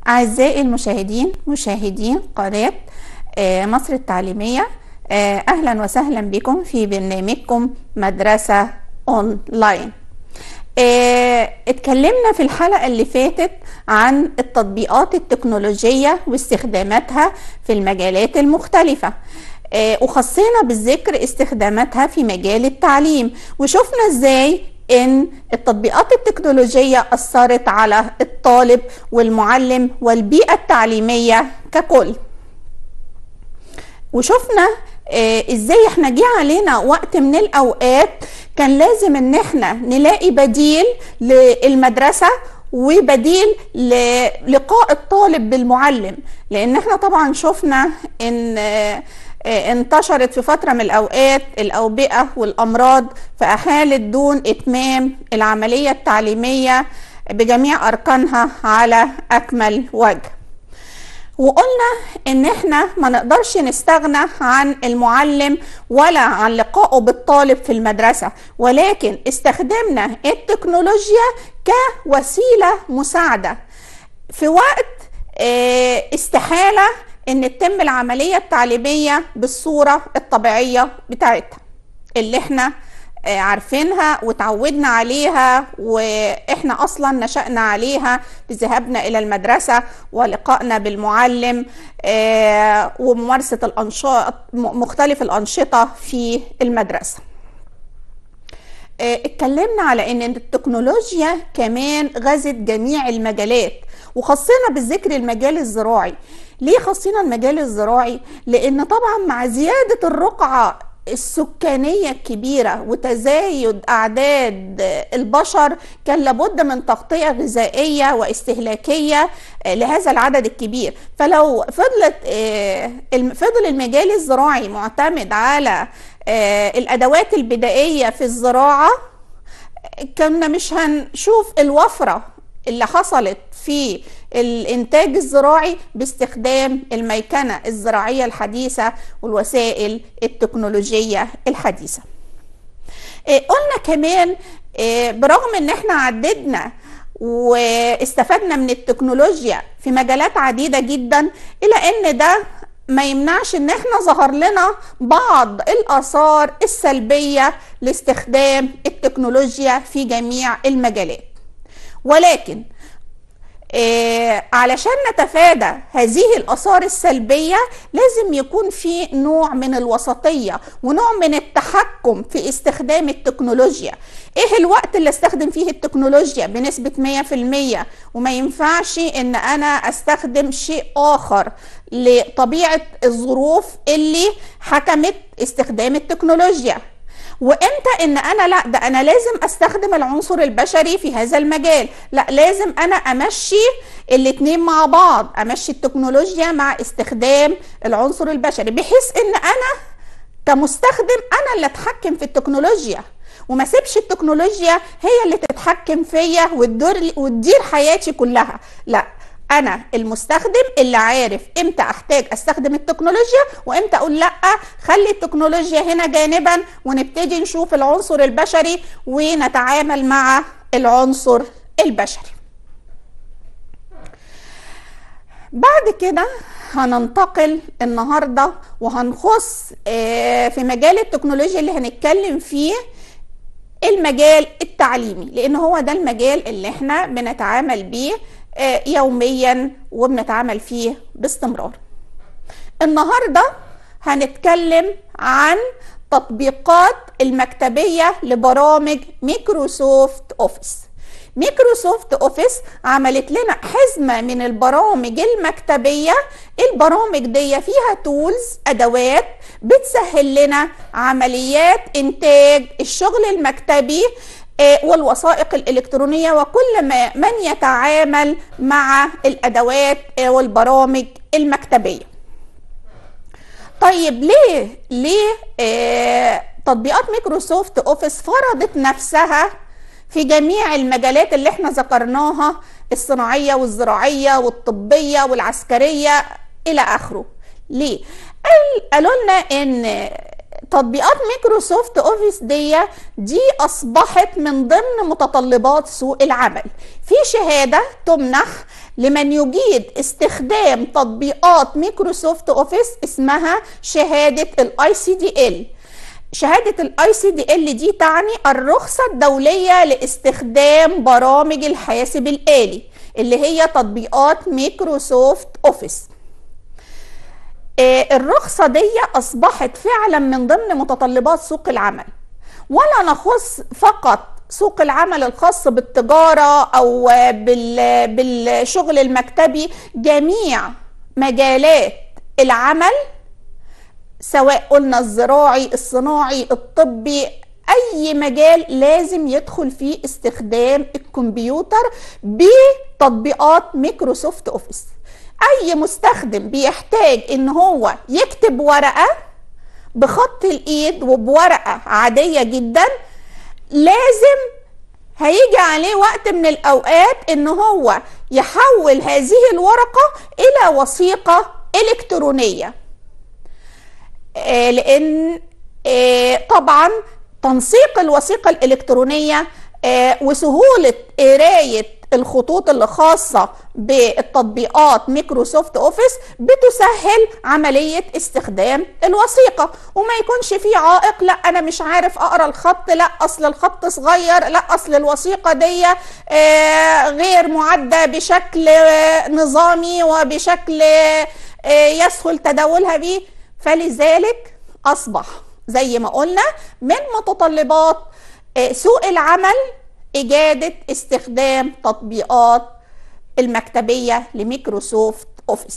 أعزائي المشاهدين مشاهدين قناة آه، مصر التعليمية آه، أهلا وسهلا بكم في برنامجكم مدرسة أونلاين آه، اتكلمنا في الحلقة اللي فاتت عن التطبيقات التكنولوجية واستخداماتها في المجالات المختلفة آه، وخصينا بالذكر استخداماتها في مجال التعليم وشفنا ازاي ان التطبيقات التكنولوجية اثرت على الطالب والمعلم والبيئة التعليمية ككل وشفنا آه، ازاي احنا جه علينا وقت من الاوقات كان لازم ان احنا نلاقي بديل للمدرسة وبديل للقاء الطالب بالمعلم لان احنا طبعا شفنا ان آه، آه، انتشرت في فترة من الأوقات الأوبئة والأمراض فأحالت دون إتمام العملية التعليمية بجميع أركانها على أكمل وجه وقلنا ان احنا ما نقدرش نستغنى عن المعلم ولا عن لقائه بالطالب في المدرسة ولكن استخدمنا التكنولوجيا كوسيلة مساعدة في وقت آه، استحالة ان تتم العملية التعليمية بالصورة الطبيعية بتاعتها اللي احنا آه، عارفينها وتعودنا عليها واحنا اصلا نشأنا عليها بذهابنا الى المدرسة ولقائنا بالمعلم آه، وممارسة الانشطة مختلف الانشطة في المدرسة آه، اتكلمنا على ان التكنولوجيا كمان غزت جميع المجالات وخصينا بالذكر المجال الزراعي ليه خصينا المجال الزراعي لان طبعا مع زيادة الرقعة السكانية الكبيرة وتزايد أعداد البشر كان لابد من تغطية غذائية واستهلاكية لهذا العدد الكبير فلو فضلت آه، الم- فضل المجال الزراعي معتمد على آه، الأدوات البدائية في الزراعة كنا مش هنشوف الوفرة اللي حصلت في الإنتاج الزراعي باستخدام الميكنة الزراعية الحديثة والوسائل التكنولوجية الحديثة إيه، قلنا كمان إيه، برغم ان احنا عددنا واستفدنا من التكنولوجيا في مجالات عديدة جدا الا ان ده ما يمنعش ان احنا ظهر لنا بعض الاثار السلبية لاستخدام التكنولوجيا في جميع المجالات ولكن آه، علشان نتفادى هذه الآثار السلبية لازم يكون في نوع من الوسطية ونوع من التحكم في استخدام التكنولوجيا ايه الوقت اللي استخدم فيه التكنولوجيا بنسبة 100% وما ينفعش ان انا استخدم شيء اخر لطبيعة الظروف اللي حكمت استخدام التكنولوجيا وامتى ان انا لا ده انا لازم استخدم العنصر البشري في هذا المجال لا لازم انا امشي الاتنين مع بعض امشي التكنولوجيا مع استخدام العنصر البشري بحيث ان انا كمستخدم انا اللي اتحكم في التكنولوجيا وما سيبش التكنولوجيا هي اللي تتحكم فيا وتدير وتدير حياتي كلها لا انا المستخدم اللي عارف امتى احتاج استخدم التكنولوجيا وامتى اقول لا خلي التكنولوجيا هنا جانبا ونبتدي نشوف العنصر البشري ونتعامل مع العنصر البشري بعد كده هننتقل النهارده وهنخص آه، في مجال التكنولوجيا اللي هنتكلم فيه المجال التعليمي لان هو ده المجال اللي احنا بنتعامل بيه آه، يوميا وبنتعامل فيه باستمرار النهارده هنتكلم عن تطبيقات المكتبية لبرامج ميكروسوفت اوفيس ميكروسوفت اوفيس عملت لنا حزمة من البرامج المكتبية البرامج دي فيها تولز ادوات بتسهل لنا عمليات انتاج الشغل المكتبي آه، والوثائق الإلكترونية وكل ما من يتعامل مع الأدوات آه، والبرامج المكتبية طيب ليه ليه آه تطبيقات مايكروسوفت اوفيس فرضت نفسها في جميع المجالات اللي احنا ذكرناها الصناعية والزراعية والطبية والعسكرية الى اخره ليه قال- قالوا لنا ان تطبيقات مايكروسوفت اوفيس دي دي اصبحت من ضمن متطلبات سوق العمل في شهاده تمنح لمن يجيد استخدام تطبيقات مايكروسوفت اوفيس اسمها شهاده الاي سي دي ال شهادة الاي سي دي ال دي تعني الرخصة الدولية لاستخدام برامج الحاسب الآلي اللي هي تطبيقات مايكروسوفت اوفيس آه، الرخصة دي أصبحت فعلا من ضمن متطلبات سوق العمل ولا نخص فقط سوق العمل الخاص بالتجارة أو بال- بالشغل المكتبي جميع مجالات العمل سواء قلنا الزراعي الصناعي الطبي اي مجال لازم يدخل فيه استخدام الكمبيوتر بتطبيقات مايكروسوفت اوفيس اي مستخدم بيحتاج ان هو يكتب ورقه بخط الايد وبورقه عاديه جدا لازم هيجي عليه وقت من الاوقات ان هو يحول هذه الورقه الى وثيقه الكترونيه آه، لان آه، طبعا تنسيق الوثيقه الالكترونيه آه، وسهوله قرايه الخطوط اللي خاصه بالتطبيقات مايكروسوفت اوفيس بتسهل عمليه استخدام الوثيقه وما يكونش فيه عائق لا انا مش عارف اقرا الخط لا اصل الخط صغير لا اصل الوثيقه دي آه، غير معده بشكل آه، نظامي وبشكل آه، يسهل تداولها به فلذلك اصبح زي ما قلنا من متطلبات آه، سوق العمل اجاده استخدام تطبيقات المكتبيه لميكروسوفت اوفيس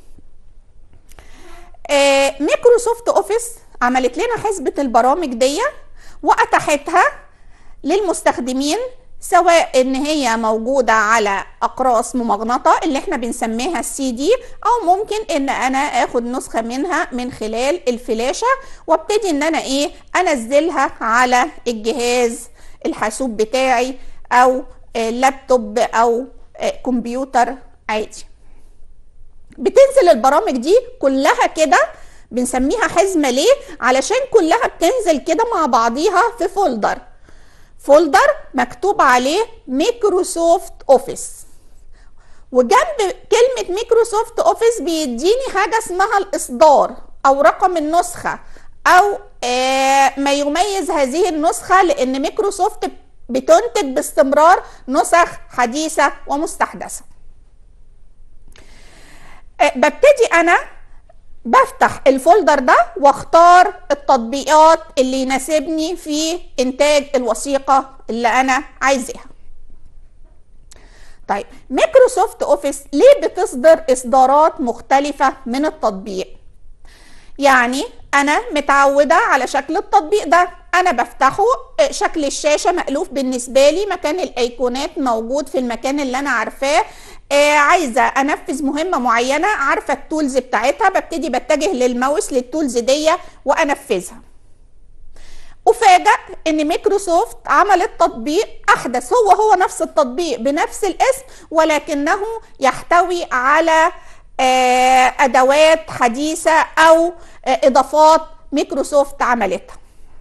آه، ميكروسوفت اوفيس عملت لنا حسبه البرامج دي واتاحتها للمستخدمين سواء ان هي موجوده على اقراص ممغنطه اللي احنا بنسميها السي دي او ممكن ان انا اخد نسخه منها من خلال الفلاشه وابتدي ان انا ايه انزلها على الجهاز الحاسوب بتاعي او آه، لابتوب او آه، كمبيوتر عادي بتنزل البرامج دي كلها كده بنسميها حزمه ليه علشان كلها بتنزل كده مع بعضيها في فولدر فولدر مكتوب عليه مايكروسوفت اوفيس وجنب كلمة مايكروسوفت اوفيس بيديني حاجة اسمها الاصدار او رقم النسخة او آه ما يميز هذه النسخة لان مايكروسوفت بتنتج باستمرار نسخ حديثة ومستحدثة آه ببتدي انا بفتح الفولدر ده واختار التطبيقات اللي يناسبني في انتاج الوثيقه اللي انا عايزاها طيب مايكروسوفت اوفيس ليه بتصدر اصدارات مختلفه من التطبيق يعني انا متعوده على شكل التطبيق ده انا بفتحه آه، شكل الشاشه مألوف بالنسبه لي مكان الايقونات موجود في المكان اللي انا عارفاه آه عايزه انفذ مهمه معينه عارفه التولز بتاعتها ببتدي بتجه للماوس للتولز دي وانفذها افاجئ ان مايكروسوفت عملت تطبيق احدث هو هو نفس التطبيق بنفس الاسم ولكنه يحتوي على آه، ادوات حديثه او آه، اضافات مايكروسوفت عملتها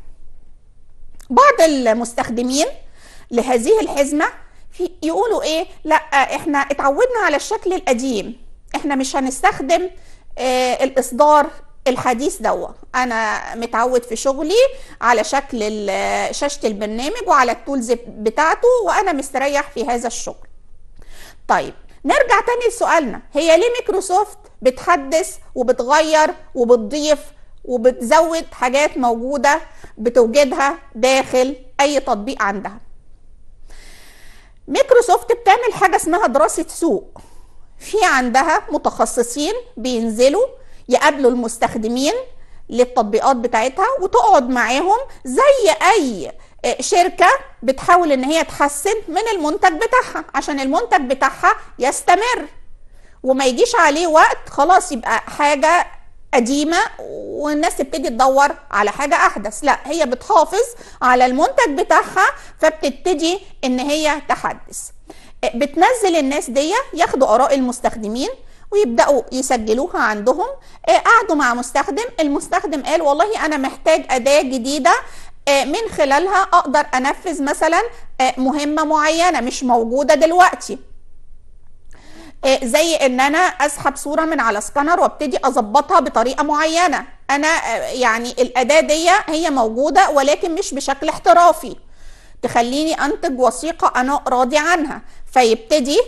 بعض المستخدمين لهذه الحزمه في يقولوا ايه لا احنا اتعودنا على الشكل القديم احنا مش هنستخدم آه الاصدار الحديث دوا انا متعود في شغلي على شكل ال- شاشه البرنامج وعلى التولز بتاعته وانا مستريح في هذا الشغل طيب نرجع تاني لسؤالنا هي ليه مايكروسوفت بتحدث وبتغير وبتضيف وبتزود حاجات موجودة بتوجدها داخل أي تطبيق عندها مايكروسوفت بتعمل حاجة اسمها دراسة سوق في عندها متخصصين بينزلوا يقابلوا المستخدمين للتطبيقات بتاعتها وتقعد معاهم زي اي شركة بتحاول ان هي تحسن من المنتج بتاعها عشان المنتج بتاعها يستمر وما يجيش عليه وقت خلاص يبقى حاجة قديمة والناس تبتدي تدور على حاجة أحدث لا هي بتحافظ على المنتج بتاعها فبتبتدي إن هي تحدث بتنزل الناس دي ياخدوا آراء المستخدمين ويبداوا يسجلوها عندهم آه، قعدوا مع مستخدم المستخدم قال والله انا محتاج اداه جديده آه، من خلالها اقدر انفذ مثلا آه، مهمه معينه مش موجوده دلوقتي آه، زي ان انا اسحب صوره من على سكانر وابتدي اظبطها بطريقه معينه انا آه، يعني الاداه دي هي موجوده ولكن مش بشكل احترافي تخليني انتج وثيقه انا راضي عنها فيبتدي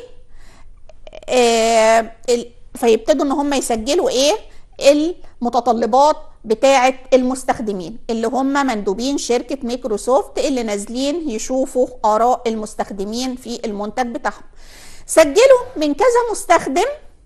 آه، ال- فيبتدوا ان هم يسجلوا ايه المتطلبات بتاعه المستخدمين اللي هم مندوبين شركه مايكروسوفت اللي نازلين يشوفوا اراء المستخدمين في المنتج بتاعهم سجلوا من كذا مستخدم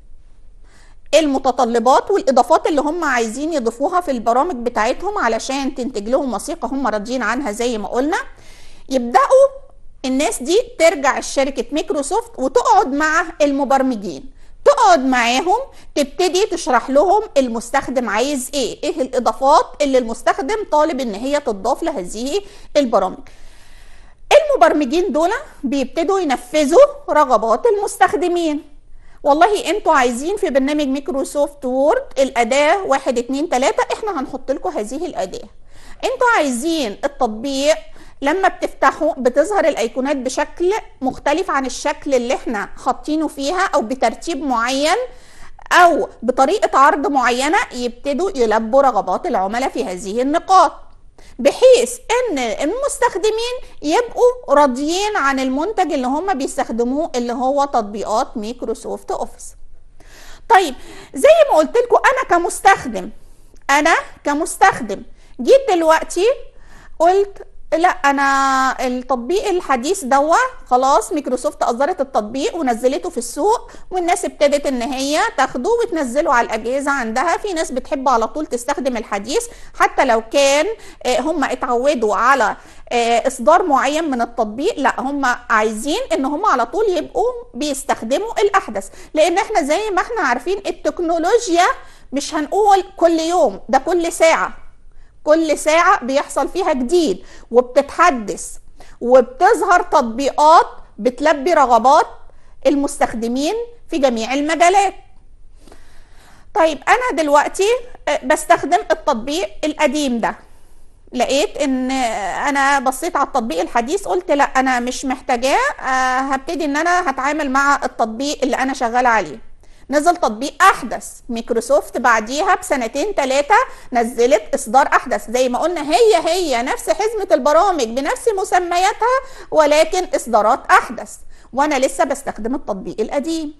المتطلبات والاضافات اللي هم عايزين يضيفوها في البرامج بتاعتهم علشان تنتج لهم وثيقه هم راضيين عنها زي ما قلنا يبداوا الناس دي ترجع شركه مايكروسوفت وتقعد مع المبرمجين تقعد معاهم تبتدي تشرح لهم المستخدم عايز ايه ايه الاضافات اللي المستخدم طالب ان هي تضاف لهذه البرامج المبرمجين دول بيبتدوا ينفذوا رغبات المستخدمين والله انتوا عايزين في برنامج مايكروسوفت وورد الاداه واحد اتنين تلاته احنا هنحط لكم هذه الاداه انتوا عايزين التطبيق لما بتفتحوا بتظهر الايقونات بشكل مختلف عن الشكل اللي احنا حاطينه فيها او بترتيب معين او بطريقه عرض معينه يبتدوا يلبوا رغبات العملاء في هذه النقاط بحيث ان المستخدمين يبقوا راضيين عن المنتج اللي هم بيستخدموه اللي هو تطبيقات مايكروسوفت اوفيس طيب زي ما قلت لكم انا كمستخدم انا كمستخدم جيت دلوقتي قلت لا انا التطبيق الحديث دوا خلاص مايكروسوفت اصدرت التطبيق ونزلته في السوق والناس ابتدت ان هي تاخده وتنزله على الاجهزه عندها في ناس بتحب على طول تستخدم الحديث حتى لو كان آه، هم اتعودوا على آه، اصدار معين من التطبيق لا هم عايزين ان هم على طول يبقوا بيستخدموا الاحدث لان احنا زي ما احنا عارفين التكنولوجيا مش هنقول كل يوم ده كل ساعه كل ساعة بيحصل فيها جديد وبتتحدث وبتظهر تطبيقات بتلبي رغبات المستخدمين في جميع المجالات طيب أنا دلوقتي آه، بستخدم التطبيق القديم ده لقيت ان انا بصيت على التطبيق الحديث قلت لا انا مش محتاجاه آه، هبتدي ان انا هتعامل مع التطبيق اللي انا شغاله عليه نزل تطبيق احدث مايكروسوفت بعديها بسنتين ثلاثه نزلت اصدار احدث زي ما قلنا هي هي نفس حزمه البرامج بنفس مسمياتها ولكن اصدارات احدث وانا لسه بستخدم التطبيق القديم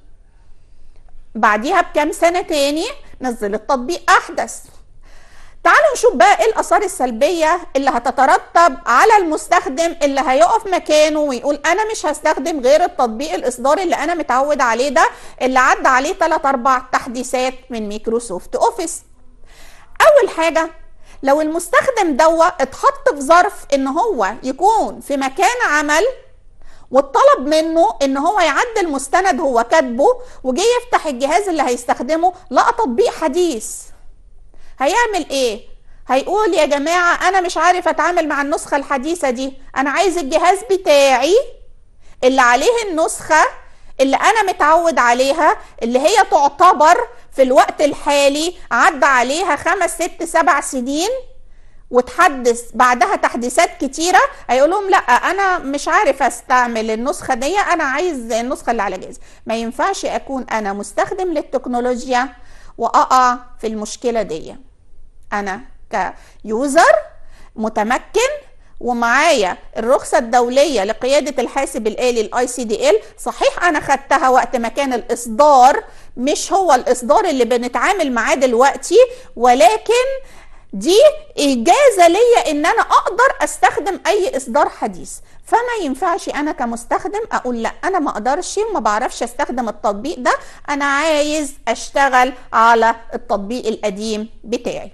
بعديها بكام سنه تاني نزلت تطبيق احدث تعالوا نشوف بقى ايه الاثار السلبيه اللي هتترتب على المستخدم اللي هيقف مكانه ويقول انا مش هستخدم غير التطبيق الاصدار اللي انا متعود عليه ده اللي عدى عليه 3 4 تحديثات من مايكروسوفت اوفيس اول حاجه لو المستخدم دوا اتحط في ظرف ان هو يكون في مكان عمل واتطلب منه ان هو يعدل مستند هو كاتبه وجه يفتح الجهاز اللي هيستخدمه لقى تطبيق حديث هيعمل ايه هيقول يا جماعة انا مش عارف اتعامل مع النسخة الحديثة دي انا عايز الجهاز بتاعي اللي عليه النسخة اللي انا متعود عليها اللي هي تعتبر في الوقت الحالي عدى عليها خمس ست سبع سنين وتحدث بعدها تحديثات كتيره هيقول لهم لا انا مش عارف استعمل النسخه دي انا عايز النسخه اللي على جهاز ما ينفعش اكون انا مستخدم للتكنولوجيا واقع في المشكله دي انا كيوزر متمكن ومعايا الرخصة الدولية لقيادة الحاسب الآلي الاي سي دي ال صحيح أنا خدتها وقت ما كان الإصدار مش هو الإصدار اللي بنتعامل معاه دلوقتي ولكن دي إجازة ليا إن أنا أقدر أستخدم أي إصدار حديث فما ينفعش أنا كمستخدم أقول لا أنا ما أقدرش وما بعرفش أستخدم التطبيق ده أنا عايز أشتغل على التطبيق القديم بتاعي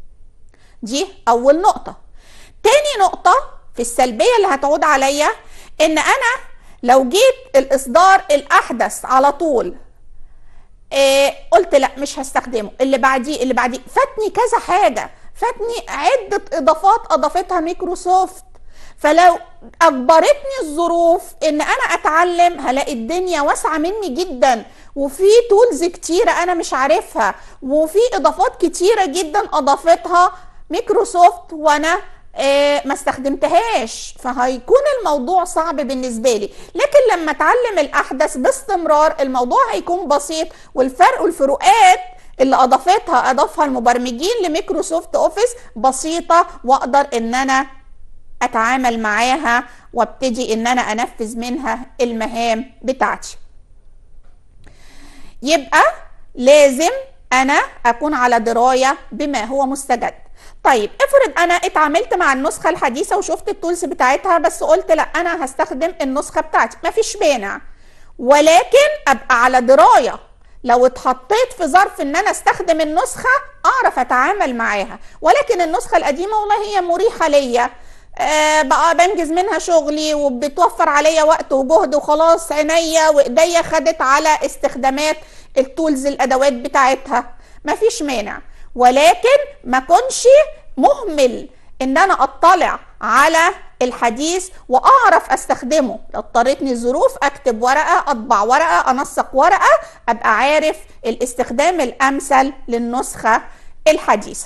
دي أول نقطة تاني نقطة في السلبية اللي هتعود عليا إن أنا لو جيت الإصدار الأحدث على طول إيه قلت لا مش هستخدمه اللي بعديه اللي بعديه فاتني كذا حاجة فاتني عدة إضافات أضافتها مايكروسوفت فلو اجبرتني الظروف ان انا اتعلم هلاقي الدنيا واسعه مني جدا وفي تولز كتيره انا مش عارفها وفي اضافات كتيره جدا اضافتها ميكروسوفت وانا آه ما استخدمتهاش فهيكون الموضوع صعب بالنسبه لي لكن لما اتعلم الاحدث باستمرار الموضوع هيكون بسيط والفرق والفروقات اللي اضافتها اضافها المبرمجين لميكروسوفت اوفيس بسيطه واقدر ان انا اتعامل معاها وابتدي ان انا انفذ منها المهام بتاعتي يبقى لازم انا اكون على درايه بما هو مستجد طيب افرض انا اتعاملت مع النسخه الحديثه وشفت التولز بتاعتها بس قلت لا انا هستخدم النسخه بتاعتي مفيش مانع ولكن ابقى على درايه لو اتحطيت في ظرف ان انا استخدم النسخه اعرف اتعامل معاها ولكن النسخه القديمه والله هي مريحه ليا آه بقى بنجز منها شغلي وبتوفر عليا وقت وجهد وخلاص عينيا وايديا خدت على استخدامات التولز الادوات بتاعتها مفيش مانع ولكن ما كنش مهمل ان انا اطلع على الحديث واعرف استخدمه لو اضطرتني الظروف اكتب ورقه اطبع ورقه انسق ورقه ابقى عارف الاستخدام الامثل للنسخه الحديثه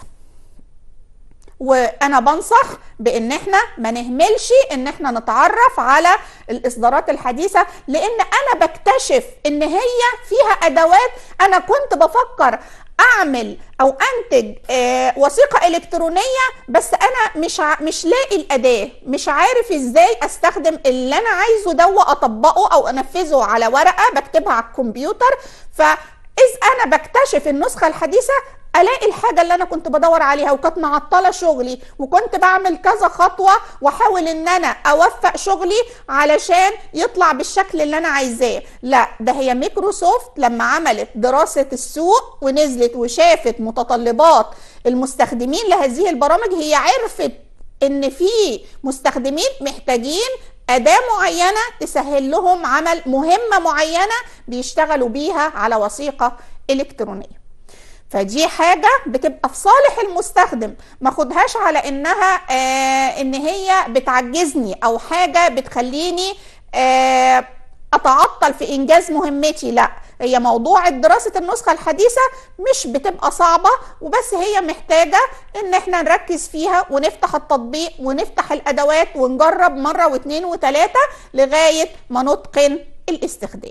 وانا بنصح بان احنا ما نهملش ان احنا نتعرف على الاصدارات الحديثه لان انا بكتشف ان هي فيها ادوات انا كنت بفكر اعمل او انتج آه وثيقه الكترونيه بس انا مش ع... مش لاقي الاداه مش عارف ازاي استخدم اللي انا عايزه ده واطبقه او انفذه على ورقه بكتبها على الكمبيوتر فاذ انا بكتشف النسخه الحديثه الاقي الحاجه اللي انا كنت بدور عليها وكانت معطله شغلي وكنت بعمل كذا خطوه واحاول ان انا اوفق شغلي علشان يطلع بالشكل اللي انا عايزاه لا ده هي ميكروسوفت لما عملت دراسه السوق ونزلت وشافت متطلبات المستخدمين لهذه البرامج هي عرفت ان في مستخدمين محتاجين أداة معينة تسهل لهم عمل مهمة معينة بيشتغلوا بيها على وثيقة إلكترونية فدي حاجة بتبقى في صالح المستخدم ما خدهاش على انها آه ان هي بتعجزني او حاجة بتخليني آه اتعطل في انجاز مهمتي لا هي موضوع دراسة النسخة الحديثة مش بتبقى صعبة وبس هي محتاجة ان احنا نركز فيها ونفتح التطبيق ونفتح الادوات ونجرب مرة واثنين وثلاثة لغاية ما نتقن الاستخدام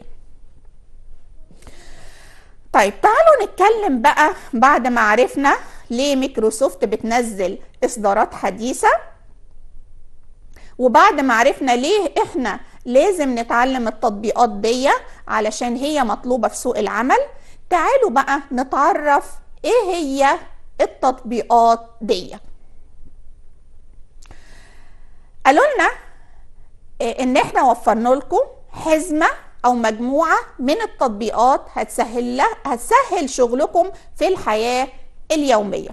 طيب تعالوا نتكلم بقى بعد ما عرفنا ليه ميكروسوفت بتنزل اصدارات حديثه وبعد ما عرفنا ليه احنا لازم نتعلم التطبيقات دي علشان هي مطلوبه في سوق العمل تعالوا بقى نتعرف ايه هي التطبيقات دي قالوا لنا ان احنا وفرنا لكم حزمه او مجموعه من التطبيقات هتسهل هتسهل شغلكم في الحياه اليوميه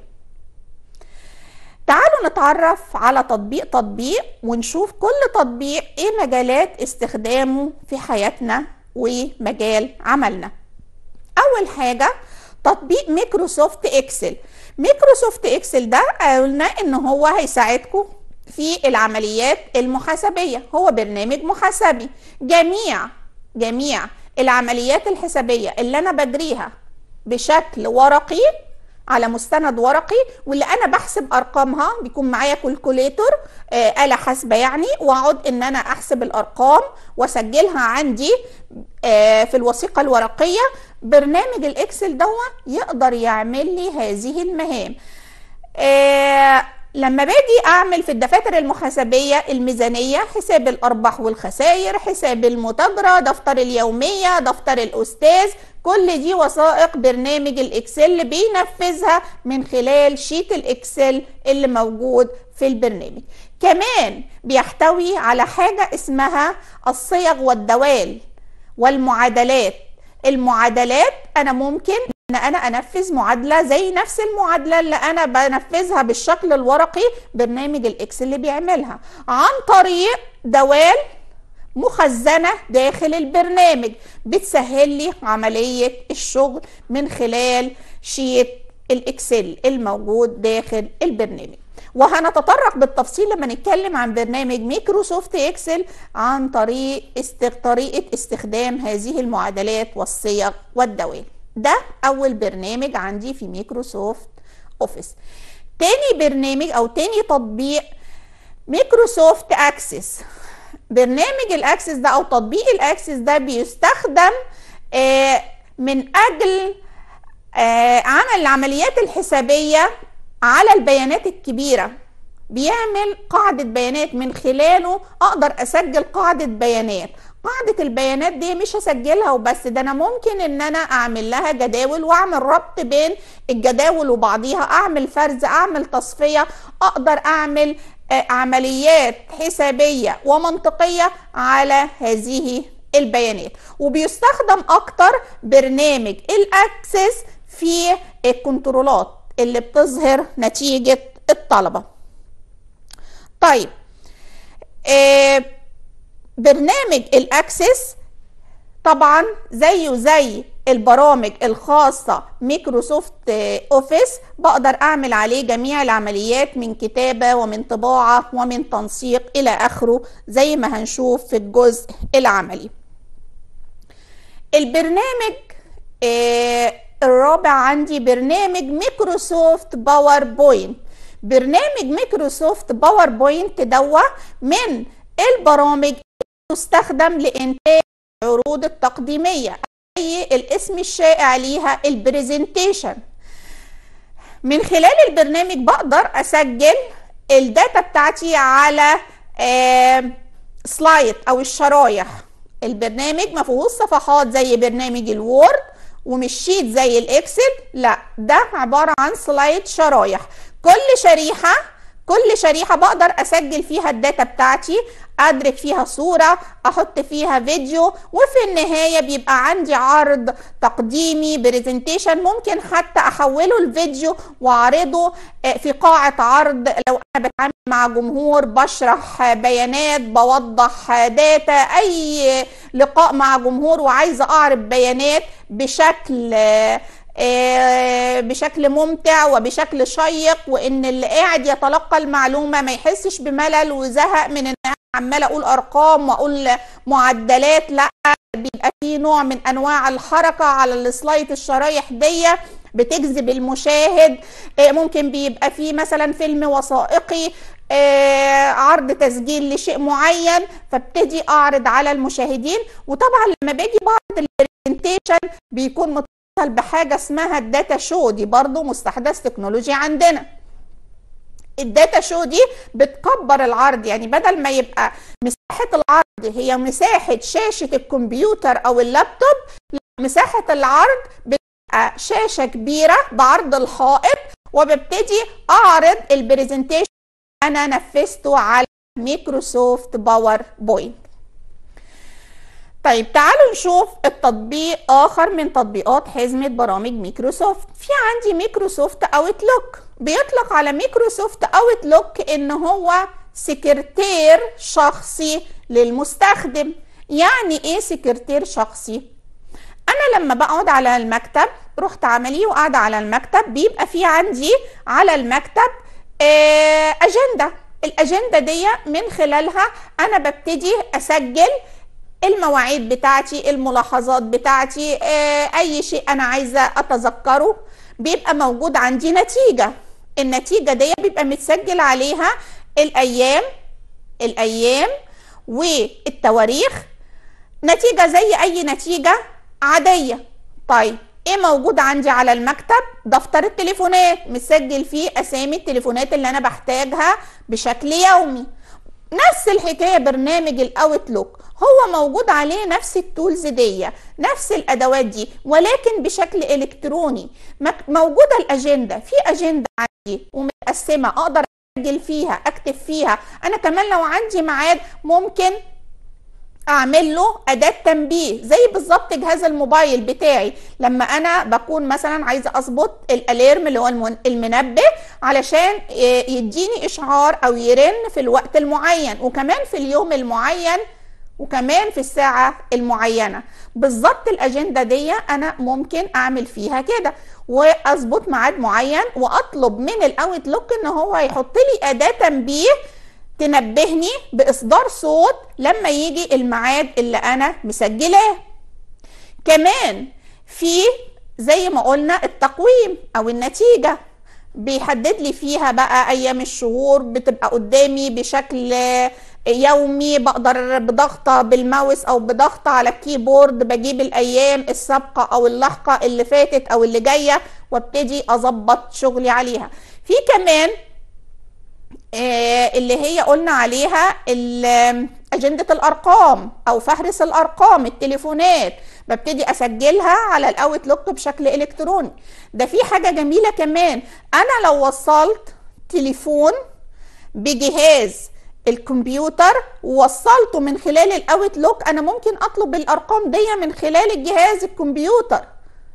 تعالوا نتعرف على تطبيق تطبيق ونشوف كل تطبيق ايه مجالات استخدامه في حياتنا ومجال عملنا اول حاجه تطبيق ميكروسوفت اكسل ميكروسوفت اكسل ده قلنا ان هو هيساعدكم في العمليات المحاسبيه هو برنامج محاسبي جميع جميع العمليات الحسابيه اللي انا بجريها بشكل ورقي على مستند ورقي واللي انا بحسب ارقامها بيكون معايا كالكوليتور آه آلة حاسبة يعني واقعد ان انا احسب الارقام واسجلها عندي آه في الوثيقة الورقية برنامج الاكسل دوا يقدر يعمل لي هذه المهام آه لما باجي اعمل في الدفاتر المحاسبيه الميزانيه حساب الارباح والخسائر حساب المتاجره دفتر اليوميه دفتر الاستاذ كل دي وثائق برنامج الاكسل بينفذها من خلال شيت الاكسل اللي موجود في البرنامج كمان بيحتوي على حاجه اسمها الصيغ والدوال والمعادلات المعادلات انا ممكن ان انا انفذ معادله زي نفس المعادله اللي انا بنفذها بالشكل الورقي برنامج الاكسل اللي بيعملها عن طريق دوال مخزنه داخل البرنامج بتسهل لي عمليه الشغل من خلال شيت الاكسل الموجود داخل البرنامج وهنتطرق بالتفصيل لما نتكلم عن برنامج ميكروسوفت اكسل عن طريق است... طريقه استخدام هذه المعادلات والصيغ والدوال ده اول برنامج عندي في ميكروسوفت اوفيس تاني برنامج او تاني تطبيق ميكروسوفت اكسس برنامج الاكسس ده او تطبيق الاكسس ده بيستخدم آه من اجل آه عمل العمليات الحسابيه على البيانات الكبيره بيعمل قاعدة بيانات من خلاله أقدر أسجل قاعدة بيانات قاعدة البيانات دي مش هسجلها وبس ده أنا ممكن إن أنا أعمل لها جداول وأعمل ربط بين الجداول وبعضيها أعمل فرز أعمل تصفية أقدر أعمل عمليات حسابية ومنطقية على هذه البيانات وبيستخدم أكتر برنامج الأكسس في الكنترولات اللي بتظهر نتيجة الطلبة طيب آه برنامج الاكسس طبعا زيه زي البرامج الخاصة ميكروسوفت اوفيس بقدر اعمل عليه جميع العمليات من كتابة ومن طباعة ومن تنسيق الى اخره زي ما هنشوف في الجزء العملي البرنامج آه الرابع عندي برنامج ميكروسوفت باوربوينت برنامج ميكروسوفت باوربوينت دوا من البرامج تستخدم لإنتاج العروض التقديمية أي الاسم الشائع ليها البرزنتيشن من خلال البرنامج بقدر أسجل الداتا بتاعتي على آه سلايد أو الشرايح البرنامج ما فيهوش صفحات زي برنامج الوورد ومش شيت زي الاكسل لا ده عبارة عن سلايد شرايح كل شريحة كل شريحة بقدر أسجل فيها الداتا بتاعتي أدرك فيها صورة أحط فيها فيديو وفي النهاية بيبقى عندي عرض تقديمي برزنتيشن ممكن حتى أحوله الفيديو وأعرضه في قاعة عرض لو أنا بتعامل مع جمهور بشرح بيانات بوضح داتا أي لقاء مع جمهور وعايزة أعرض بيانات بشكل بشكل ممتع وبشكل شيق وان اللي قاعد يتلقى المعلومه ما يحسش بملل وزهق من ان عماله اقول ارقام واقول معدلات لا بيبقى في نوع من انواع الحركه على السلايد الشرايح دي بتجذب المشاهد ممكن بيبقى في مثلا فيلم وثائقي عرض تسجيل لشيء معين فابتدي اعرض على المشاهدين وطبعا لما باجي بعرض البرزنتيشن بيكون متصل بحاجه اسمها الداتا شو دي برضو مستحدث تكنولوجي عندنا الداتا شو دي بتكبر العرض يعني بدل ما يبقى مساحه العرض هي مساحه شاشه الكمبيوتر او اللابتوب مساحه العرض بتبقى شاشه كبيره بعرض الحائط وببتدي اعرض البرزنتيشن انا نفذته على مايكروسوفت باور بوينت طيب تعالوا نشوف التطبيق اخر من تطبيقات حزمه برامج مايكروسوفت في عندي مايكروسوفت اوتلوك بيطلق على مايكروسوفت اوتلوك ان هو سكرتير شخصي للمستخدم يعني ايه سكرتير شخصي انا لما بقعد على المكتب رحت عملي وقاعده على المكتب بيبقى في عندي على المكتب آه اجنده الاجنده دي من خلالها انا ببتدي اسجل المواعيد بتاعتي الملاحظات بتاعتي آه اي شيء انا عايزه اتذكره بيبقى موجود عندي نتيجه النتيجه دي بيبقى متسجل عليها الايام الايام والتواريخ نتيجه زي اي نتيجه عاديه طيب ايه موجود عندي على المكتب دفتر التليفونات متسجل فيه اسامي التليفونات اللي انا بحتاجها بشكل يومي نفس الحكايه برنامج الاوتلوك هو موجود عليه نفس التولز دي نفس الادوات دي ولكن بشكل الكتروني موجوده الاجنده في اجنده عندي ومتقسمه اقدر اسجل فيها اكتب فيها انا كمان لو عندي ميعاد ممكن اعمل له اداه تنبيه زي بالظبط جهاز الموبايل بتاعي لما انا بكون مثلا عايزه اظبط الاليرم اللي هو المنبه علشان يديني اشعار او يرن في الوقت المعين وكمان في اليوم المعين وكمان في الساعة المعينة بالظبط الأجندة دي أنا ممكن أعمل فيها كده وأظبط ميعاد معين وأطلب من الأوتلوك إن هو يحط لي أداة تنبيه تنبهني بإصدار صوت لما يجي الميعاد اللي أنا مسجلاه كمان في زي ما قلنا التقويم أو النتيجة بيحدد لي فيها بقى ايام الشهور بتبقى قدامي بشكل يومي بقدر بضغطة بالماوس او بضغطة على الكيبورد بجيب الايام السابقة او اللاحقة اللي فاتت او اللي جاية وابتدي اظبط شغلي عليها في كمان آه اللي هي قلنا عليها أجندة الأرقام أو فهرس الأرقام التليفونات ببتدي أسجلها على الأوتلوك بشكل إلكتروني ده في حاجة جميلة كمان أنا لو وصلت تليفون بجهاز الكمبيوتر ووصلته من خلال الاوتلوك انا ممكن اطلب الارقام دي من خلال الجهاز الكمبيوتر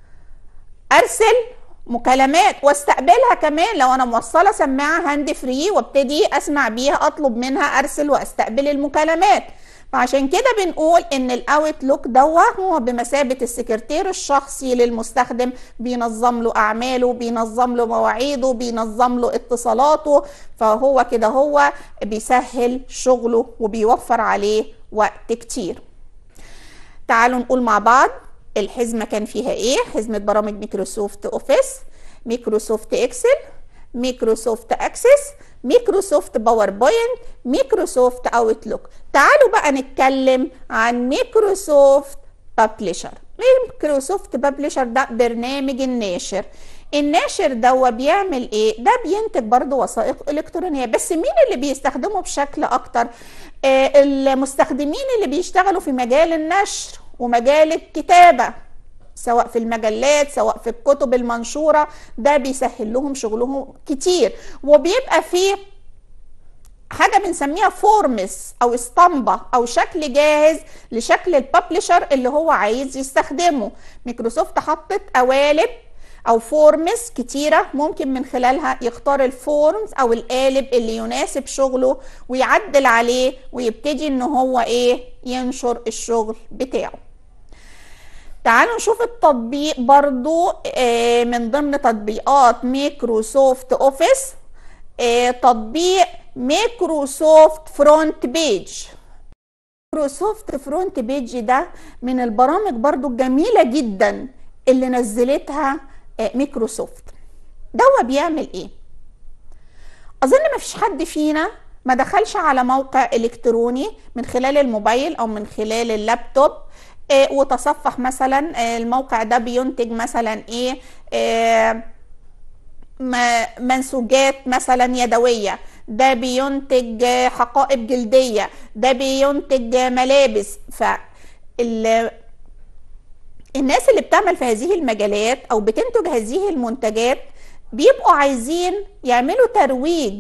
ارسل مكالمات واستقبلها كمان لو انا موصله سماعه هاند فري وابتدي اسمع بيها اطلب منها ارسل واستقبل المكالمات فعشان كده بنقول ان الاوتلوك دوا هو بمثابه السكرتير الشخصي للمستخدم بينظم له اعماله بينظم له مواعيده بينظم له اتصالاته فهو كده هو بيسهل شغله وبيوفر عليه وقت كتير تعالوا نقول مع بعض الحزمه كان فيها ايه حزمه برامج ميكروسوفت اوفيس ميكروسوفت اكسل ميكروسوفت اكسس ميكروسوفت باوربوينت ميكروسوفت اوتلوك تعالوا بقى نتكلم عن ميكروسوفت بابليشر ميكروسوفت بابليشر ده برنامج الناشر الناشر ده بيعمل ايه ده بينتج برضه وثائق الكترونيه بس مين اللي بيستخدمه بشكل اكتر آه المستخدمين اللي بيشتغلوا في مجال النشر ومجال الكتابه سواء في المجلات سواء في الكتب المنشوره ده بيسهل لهم شغلهم كتير وبيبقى فيه حاجة بنسميها فورمس أو اسطمبة أو شكل جاهز لشكل الببلشر اللي هو عايز يستخدمه ميكروسوفت حطت قوالب أو فورمس كتيرة ممكن من خلالها يختار الفورمز أو القالب اللي يناسب شغله ويعدل عليه ويبتدي إن هو إيه ينشر الشغل بتاعه تعالوا نشوف التطبيق برضو من ضمن تطبيقات ميكروسوفت اوفيس تطبيق ميكروسوفت فرونت بيج ميكروسوفت فرونت بيج ده من البرامج برضو الجميلة جدا اللي نزلتها ميكروسوفت ده بيعمل ايه اظن ما فيش حد فينا ما دخلش على موقع الكتروني من خلال الموبايل او من خلال اللابتوب إيه وتصفح مثلا إيه الموقع ده بينتج مثلا ايه, إيه منسوجات مثلا يدويه ده بينتج حقائب جلديه ده بينتج ملابس ف الناس اللي بتعمل في هذه المجالات او بتنتج هذه المنتجات بيبقوا عايزين يعملوا ترويج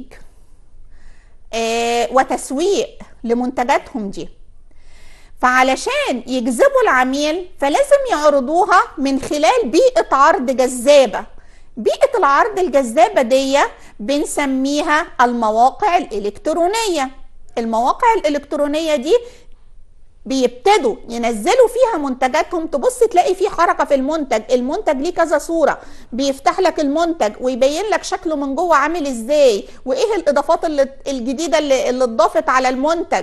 وتسويق لمنتجاتهم دي فعلشان يجذبوا العميل فلازم يعرضوها من خلال بيئة عرض جذابة بيئة العرض الجذابة دي بنسميها المواقع الإلكترونية المواقع الإلكترونية دي بيبتدوا ينزلوا فيها منتجاتهم تبص تلاقي في حركه في المنتج المنتج ليه كذا صوره بيفتح لك المنتج ويبين لك شكله من جوه عامل ازاي وايه الاضافات اللي الجديده اللي, اللي اتضافت على المنتج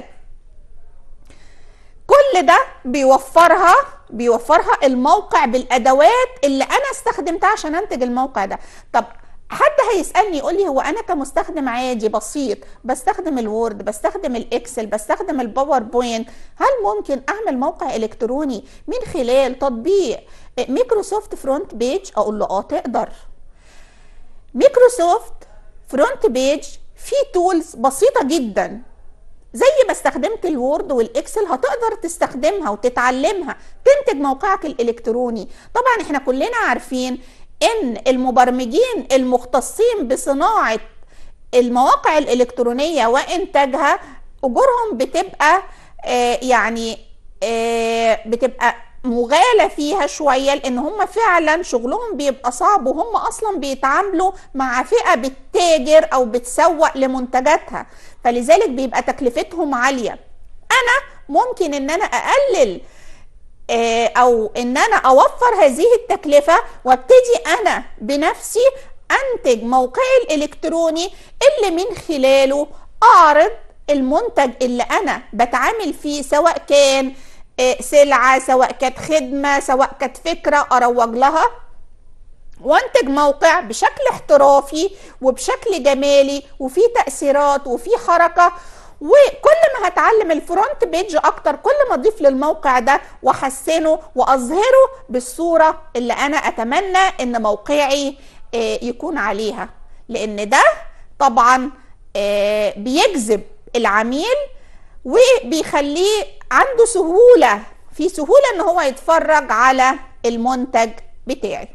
كل ده بيوفرها بيوفرها الموقع بالادوات اللي انا استخدمتها عشان انتج الموقع ده طب حد هيسالني يقول لي هو انا كمستخدم عادي بسيط بستخدم الوورد بستخدم الاكسل بستخدم الباوربوينت هل ممكن اعمل موقع الكتروني من خلال تطبيق ميكروسوفت فرونت بيج اقول له اه تقدر ميكروسوفت فرونت بيج فيه تولز بسيطه جدا زي ما استخدمت الوورد والاكسل هتقدر تستخدمها وتتعلمها تنتج موقعك الالكتروني طبعا احنا كلنا عارفين ان المبرمجين المختصين بصناعه المواقع الالكترونيه وانتاجها اجورهم بتبقى آه يعني آه بتبقى مغالى فيها شويه لان هم فعلا شغلهم بيبقى صعب وهم اصلا بيتعاملوا مع فئه بتتاجر او بتسوق لمنتجاتها فلذلك بيبقى تكلفتهم عاليه انا ممكن ان انا اقلل آه، او ان انا اوفر هذه التكلفة وابتدي انا بنفسي انتج موقعي الالكتروني اللي من خلاله اعرض المنتج اللي انا بتعامل فيه سواء كان آه، سلعة سواء كانت خدمة سواء كانت فكرة اروج لها وانتج موقع بشكل احترافي وبشكل جمالي وفي تأثيرات وفي حركة وكل ما هتعلم الفرونت بيج اكتر كل ما اضيف للموقع ده واحسنه واظهره بالصورة اللي انا اتمنى ان موقعي آه، يكون عليها لان ده طبعا آه، بيجذب العميل وبيخليه عنده سهولة في سهولة ان هو يتفرج على المنتج بتاعي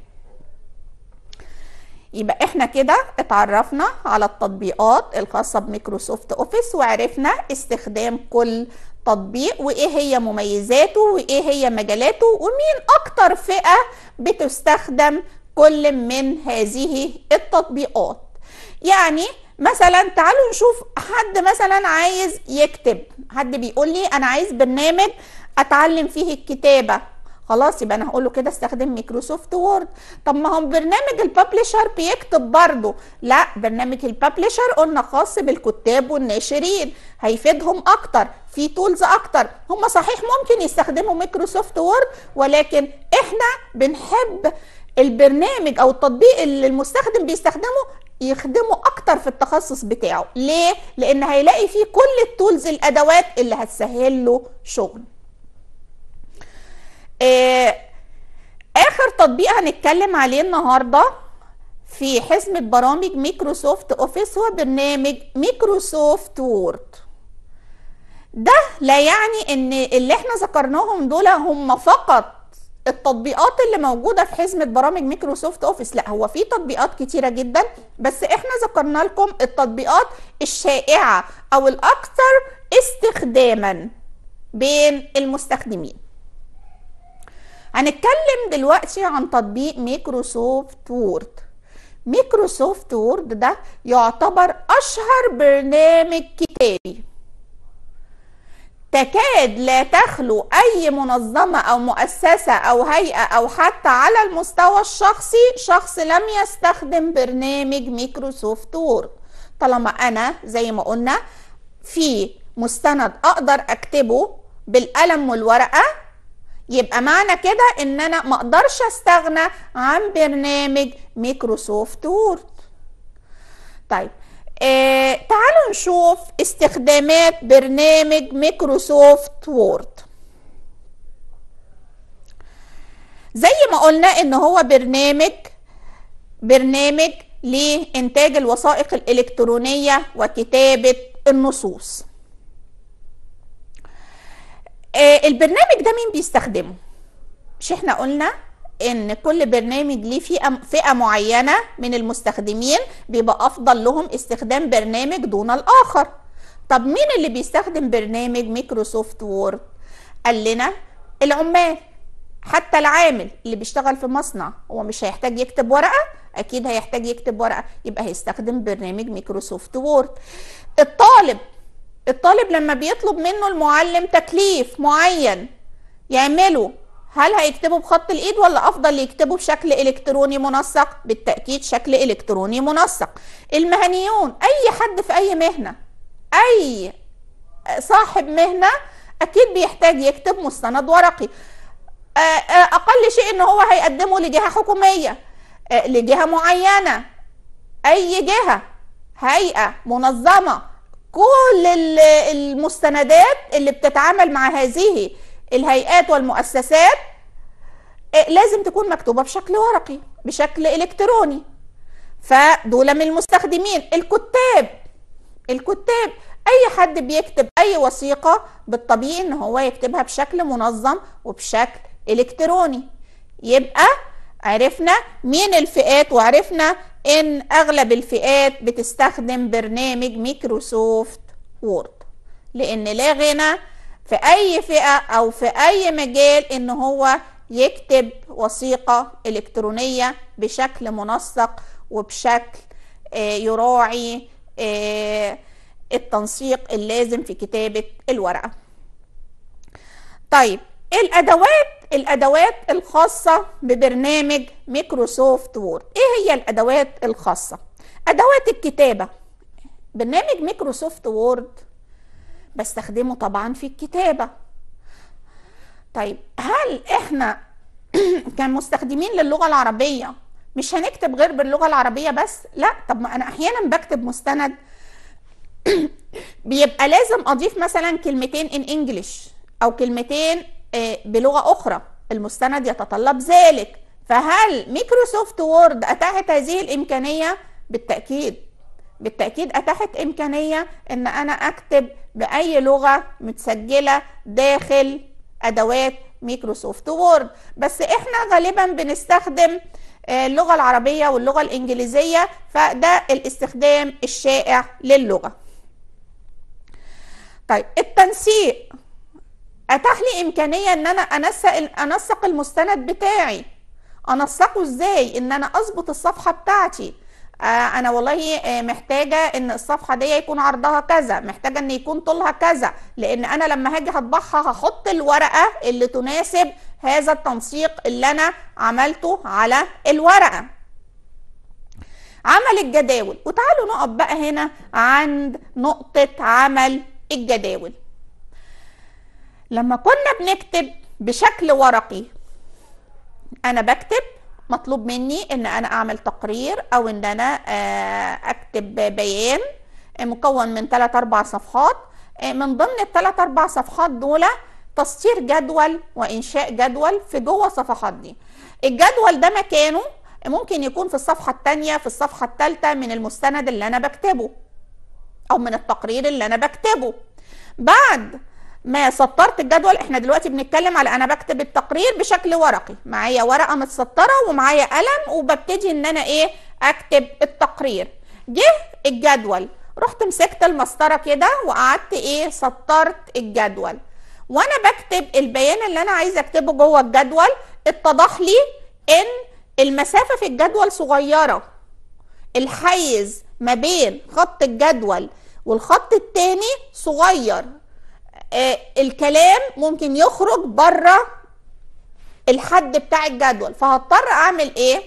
يبقى احنا كده اتعرفنا على التطبيقات الخاصة بميكروسوفت اوفيس وعرفنا استخدام كل تطبيق وايه هي مميزاته وايه هي مجالاته ومين اكتر فئة بتستخدم كل من هذه التطبيقات يعني مثلا تعالوا نشوف حد مثلا عايز يكتب حد بيقول لي انا عايز برنامج اتعلم فيه الكتابة خلاص يبقى انا هقول له كده استخدم ميكروسوفت وورد طب ما هو برنامج الببلشر بيكتب برضه لا برنامج الببلشر قلنا خاص بالكتاب والناشرين هيفيدهم اكتر في تولز اكتر هم صحيح ممكن يستخدموا ميكروسوفت وورد ولكن احنا بنحب البرنامج او التطبيق اللي المستخدم بيستخدمه يخدمه اكتر في التخصص بتاعه ليه لان هيلاقي فيه كل التولز الادوات اللي هتسهل له شغل آه اخر تطبيق هنتكلم عليه النهارده في حزمه برامج ميكروسوفت اوفيس هو برنامج ميكروسوفت وورد ده لا يعني ان اللي احنا ذكرناهم دول هم فقط التطبيقات اللي موجوده في حزمه برامج ميكروسوفت اوفيس لا هو في تطبيقات كتيره جدا بس احنا ذكرنا لكم التطبيقات الشائعه او الاكثر استخداما بين المستخدمين هنتكلم دلوقتي عن تطبيق ميكروسوفت وورد ميكروسوفت وورد ده يعتبر اشهر برنامج كتابي تكاد لا تخلو اي منظمه او مؤسسه او هيئه او حتى على المستوى الشخصي شخص لم يستخدم برنامج ميكروسوفت وورد طالما انا زي ما قلنا في مستند اقدر اكتبه بالقلم والورقه يبقى معنى كده ان انا ما اقدرش استغنى عن برنامج ميكروسوفت وورد طيب آه تعالوا نشوف استخدامات برنامج ميكروسوفت وورد زي ما قلنا ان هو برنامج برنامج لإنتاج الوثائق الإلكترونية وكتابة النصوص آه البرنامج ده مين بيستخدمه مش احنا قلنا ان كل برنامج ليه فئه فئه معينه من المستخدمين بيبقى افضل لهم استخدام برنامج دون الاخر طب مين اللي بيستخدم برنامج ميكروسوفت وورد قال لنا العمال حتى العامل اللي بيشتغل في مصنع هو مش هيحتاج يكتب ورقه اكيد هيحتاج يكتب ورقه يبقى هيستخدم برنامج ميكروسوفت وورد الطالب الطالب لما بيطلب منه المعلم تكليف معين يعمله هل هيكتبه بخط الايد ولا افضل يكتبه بشكل الكتروني منسق بالتاكيد شكل الكتروني منسق المهنيون اي حد في اي مهنه اي صاحب مهنه اكيد بيحتاج يكتب مستند ورقي اقل شيء ان هو هيقدمه لجهه حكوميه لجهه معينه اي جهه هيئه منظمه كل المستندات اللي بتتعامل مع هذه الهيئات والمؤسسات لازم تكون مكتوبه بشكل ورقي بشكل الكتروني فدول من المستخدمين الكتاب الكتاب اي حد بيكتب اي وثيقه بالطبيعي ان هو يكتبها بشكل منظم وبشكل الكتروني يبقى عرفنا مين الفئات وعرفنا ان اغلب الفئات بتستخدم برنامج ميكروسوفت وورد لان لا غنى في اي فئه او في اي مجال ان هو يكتب وثيقه الكترونيه بشكل منسق وبشكل يراعي التنسيق اللازم في كتابه الورقه طيب الادوات الادوات الخاصه ببرنامج ميكروسوفت وورد ايه هي الادوات الخاصه ادوات الكتابه برنامج ميكروسوفت وورد بستخدمه طبعا في الكتابه طيب هل احنا كمستخدمين للغه العربيه مش هنكتب غير باللغه العربيه بس لا طب ما انا احيانا بكتب مستند بيبقى لازم اضيف مثلا كلمتين ان انجلش او كلمتين آه، بلغه اخرى المستند يتطلب ذلك فهل ميكروسوفت وورد اتاحت هذه الامكانيه بالتاكيد بالتاكيد اتاحت امكانيه ان انا اكتب باي لغه متسجله داخل ادوات ميكروسوفت وورد بس احنا غالبا بنستخدم آه، اللغه العربيه واللغه الانجليزيه فده الاستخدام الشائع للغه طيب التنسيق اتاح لي امكانيه ان انا انسق انسق المستند بتاعي انسقه ازاي ان انا اظبط الصفحه بتاعتي آه انا والله آه محتاجه ان الصفحه دي يكون عرضها كذا محتاجه ان يكون طولها كذا لان انا لما هاجي هطبعها هحط الورقه اللي تناسب هذا التنسيق اللي انا عملته على الورقه عمل الجداول وتعالوا نقف بقى هنا عند نقطه عمل الجداول لما كنا بنكتب بشكل ورقي انا بكتب مطلوب مني ان انا اعمل تقرير او ان انا آه، اكتب بيان مكون من 3 4 صفحات آه، من ضمن الثلاث اربع صفحات دول تسطير جدول وانشاء جدول في جوه الصفحات دي الجدول ده مكانه ممكن يكون في الصفحه الثانيه في الصفحه الثالثه من المستند اللي انا بكتبه او من التقرير اللي انا بكتبه بعد ما سطرت الجدول احنا دلوقتي بنتكلم على انا بكتب التقرير بشكل ورقي معايا ورقه متسطره ومعايا قلم وببتدي ان انا ايه اكتب التقرير جه الجدول رحت مسكت المسطره كده وقعدت ايه سطرت الجدول وانا بكتب البيان اللي انا عايزه اكتبه جوه الجدول اتضح لي ان المسافه في الجدول صغيره الحيز ما بين خط الجدول والخط التاني صغير آه الكلام ممكن يخرج بره الحد بتاع الجدول فهضطر اعمل ايه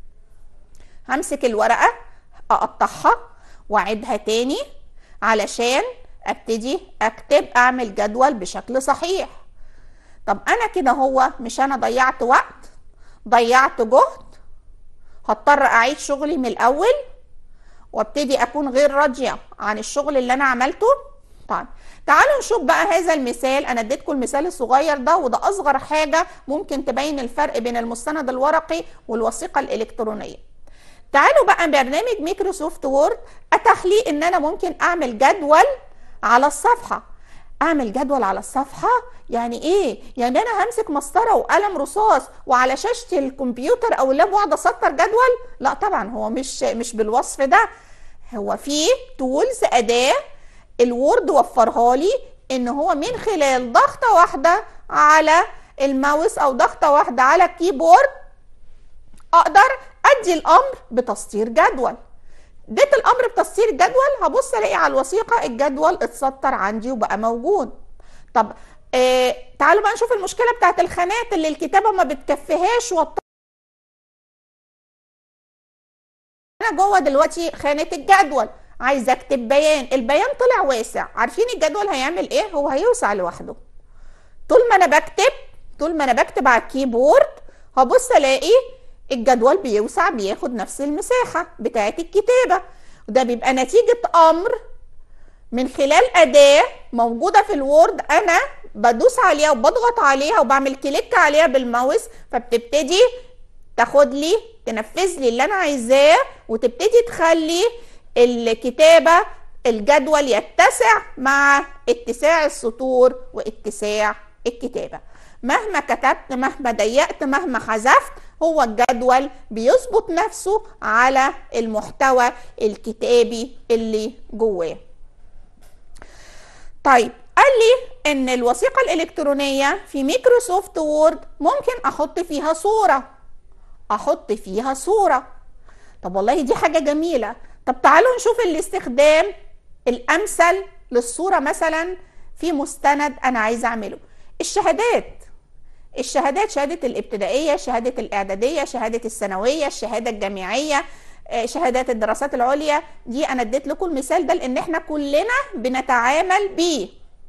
همسك الورقه اقطعها واعيدها تاني علشان ابتدي اكتب اعمل جدول بشكل صحيح طب انا كده هو مش انا ضيعت وقت ضيعت جهد هضطر اعيد شغلي من الاول وابتدي اكون غير راضيه عن الشغل اللي انا عملته طيب تعالوا نشوف بقى هذا المثال انا اديتكم المثال الصغير ده وده اصغر حاجه ممكن تبين الفرق بين المستند الورقي والوثيقه الالكترونيه تعالوا بقى برنامج ميكروسوفت وورد اتاح لي ان انا ممكن اعمل جدول على الصفحه اعمل جدول على الصفحه يعني ايه يعني انا همسك مسطره وقلم رصاص وعلى شاشه الكمبيوتر او اللاب واقعد اسطر جدول لا طبعا هو مش مش بالوصف ده هو في تولز اداه الوورد وفرها لي ان هو من خلال ضغطه واحده على الماوس او ضغطه واحده على الكيبورد اقدر ادي الامر بتسطير جدول اديت الامر بتسطير الجدول هبص الاقي على الوثيقه الجدول اتسطر عندي وبقى موجود طب آه تعالوا بقى نشوف المشكله بتاعت الخانات اللي الكتابه ما بتكفيهاش وط... انا جوه دلوقتي خانه الجدول عايزه اكتب بيان البيان طلع واسع عارفين الجدول هيعمل ايه هو هيوسع لوحده طول ما انا بكتب طول ما انا بكتب على الكيبورد هبص الاقي الجدول بيوسع بياخد نفس المساحه بتاعه الكتابه وده بيبقى نتيجه امر من خلال اداه موجوده في الوورد انا بدوس عليها وبضغط عليها وبعمل كليك عليها بالماوس فبتبتدي تاخد لي تنفذ لي اللي انا عايزاه وتبتدي تخلي الكتابه الجدول يتسع مع اتساع السطور واتساع الكتابه مهما كتبت مهما ضيقت مهما حذفت هو الجدول بيظبط نفسه على المحتوى الكتابي اللي جواه طيب قال لي ان الوثيقه الالكترونيه في ميكروسوفت وورد ممكن احط فيها صوره احط فيها صوره طب والله دي حاجه جميله طب تعالوا نشوف الاستخدام الامثل للصوره مثلا في مستند انا عايزه اعمله الشهادات الشهادات شهادة الابتدائية شهادة الإعدادية شهادة الثانوية الشهادة الجامعية آه، شهادات الدراسات العليا دي أنا اديت لكم المثال ده لأن احنا كلنا بنتعامل بيه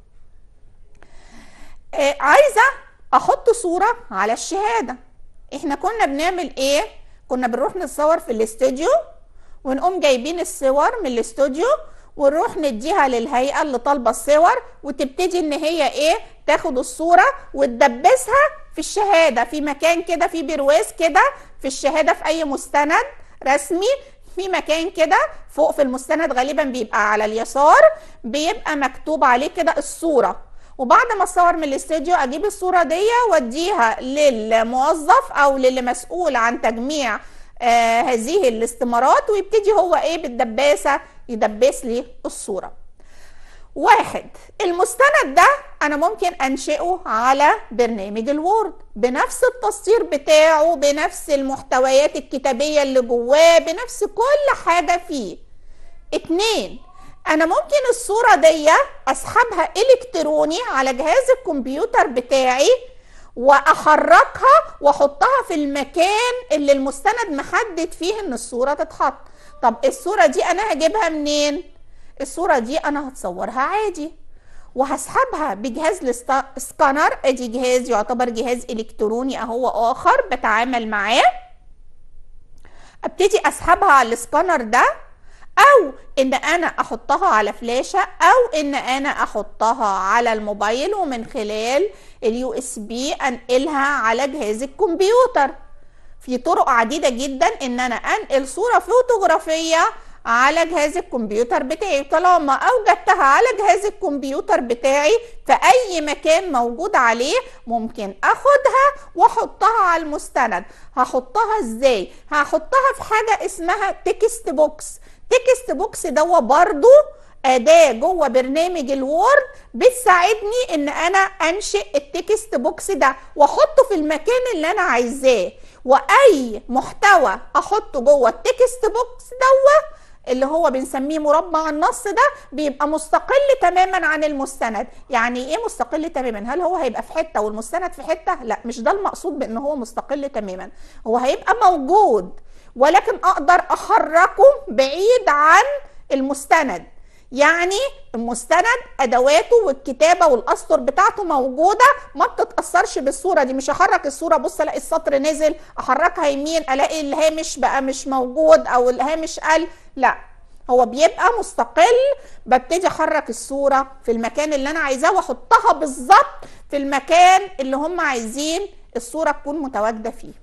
آه، عايزة أحط صورة على الشهادة احنا كنا بنعمل ايه كنا بنروح نتصور في الاستوديو ونقوم جايبين الصور من الاستوديو ونروح نديها للهيئه اللي طالبه الصور وتبتدي ان هي ايه تاخد الصوره وتدبسها في الشهاده في مكان كده في برواز كده في الشهاده في اي مستند رسمي في مكان كده فوق في المستند غالبا بيبقى على اليسار بيبقى مكتوب عليه كده الصوره وبعد ما اصور من الاستوديو اجيب الصوره دي واديها للموظف او للي مسؤول عن تجميع آه هذه الاستمارات ويبتدي هو ايه بالدباسه يدبس لي الصوره واحد المستند ده انا ممكن انشئه على برنامج الوورد بنفس التسطير بتاعه بنفس المحتويات الكتابيه اللي جواه بنفس كل حاجه فيه اتنين انا ممكن الصوره دي اسحبها الكتروني على جهاز الكمبيوتر بتاعي واحركها واحطها في المكان اللي المستند محدد فيه ان الصوره تتحط طب الصوره دي انا هجيبها منين الصوره دي انا هتصورها عادي وهسحبها بجهاز السكانر ادي جهاز يعتبر جهاز الكتروني اهو اخر بتعامل معاه ابتدي اسحبها على السكانر ده او ان انا احطها على فلاشة او ان انا احطها على الموبايل ومن خلال اليو اس بي انقلها على جهاز الكمبيوتر في طرق عديدة جدا ان انا انقل صورة فوتوغرافية على جهاز الكمبيوتر بتاعي طالما اوجدتها على جهاز الكمبيوتر بتاعي في اي مكان موجود عليه ممكن اخدها واحطها على المستند هحطها ازاي هحطها في حاجة اسمها تكست بوكس تكست بوكس دوا برضو اداه جوه برنامج الوورد بتساعدني ان انا انشئ التكست بوكس ده واحطه في المكان اللي انا عايزاه واي محتوى احطه جوه التكست بوكس دوا اللي هو بنسميه مربع النص ده بيبقى مستقل تماما عن المستند يعني ايه مستقل تماما هل هو هيبقى في حته والمستند في حته لا مش ده المقصود بان هو مستقل تماما هو هيبقى موجود ولكن اقدر احركه بعيد عن المستند يعني المستند ادواته والكتابه والاسطر بتاعته موجوده ما بتتاثرش بالصوره دي مش هحرك الصوره بص الاقي السطر نزل احركها يمين الاقي الهامش بقى مش موجود او الهامش قل لا هو بيبقى مستقل ببتدي احرك الصوره في المكان اللي انا عايزاه واحطها بالظبط في المكان اللي هم عايزين الصوره تكون متواجده فيه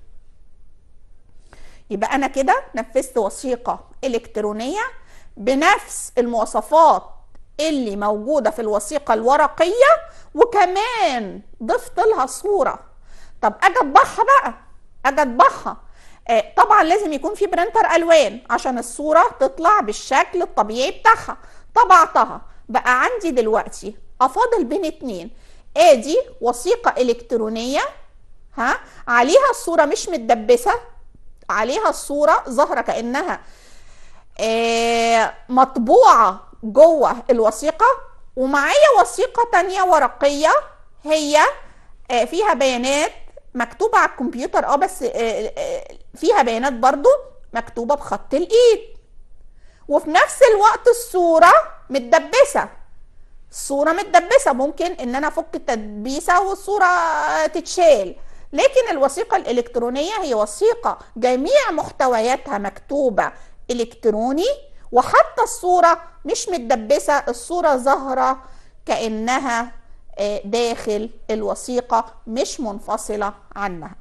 يبقى انا كده نفذت وثيقه الكترونيه بنفس المواصفات اللي موجوده في الوثيقه الورقيه وكمان ضفت لها صوره طب اجي اطبعها بقى اجي اطبعها آه طبعا لازم يكون في برينتر الوان عشان الصوره تطلع بالشكل الطبيعي بتاعها طبعتها بقى عندي دلوقتي افاضل بين اتنين ادي وثيقه الكترونيه ها عليها الصوره مش متدبسه عليها الصوره ظاهره كانها آه مطبوعه جوه الوثيقه ومعايا وثيقه تانية ورقيه هي آه فيها بيانات مكتوبه على الكمبيوتر اه بس آه فيها بيانات برضو مكتوبه بخط الايد وفي نفس الوقت الصوره متدبسه الصوره متدبسه ممكن ان انا افك التدبيسه والصوره تتشال لكن الوثيقة الإلكترونية هي وثيقة جميع محتوياتها مكتوبة إلكتروني وحتى الصورة مش متدبسة الصورة ظاهرة كأنها داخل الوثيقة مش منفصلة عنها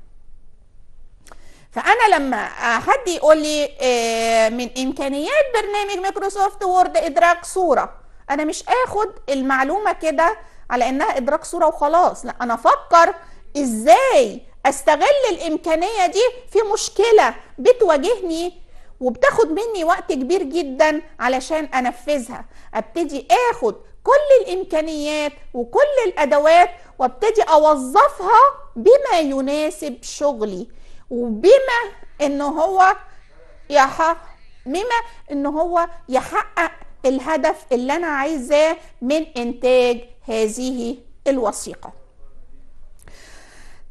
فأنا لما حد يقول لي من إمكانيات برنامج مايكروسوفت وورد إدراك صورة أنا مش آخد المعلومة كده على إنها إدراك صورة وخلاص لا أنا أفكر ازاي استغل الامكانيه دي في مشكله بتواجهني وبتاخد مني وقت كبير جدا علشان انفذها ابتدي اخد كل الامكانيات وكل الادوات وابتدي اوظفها بما يناسب شغلي وبما ان هو يحقق بما ان هو يحقق الهدف اللي انا عايزاه من انتاج هذه الوثيقه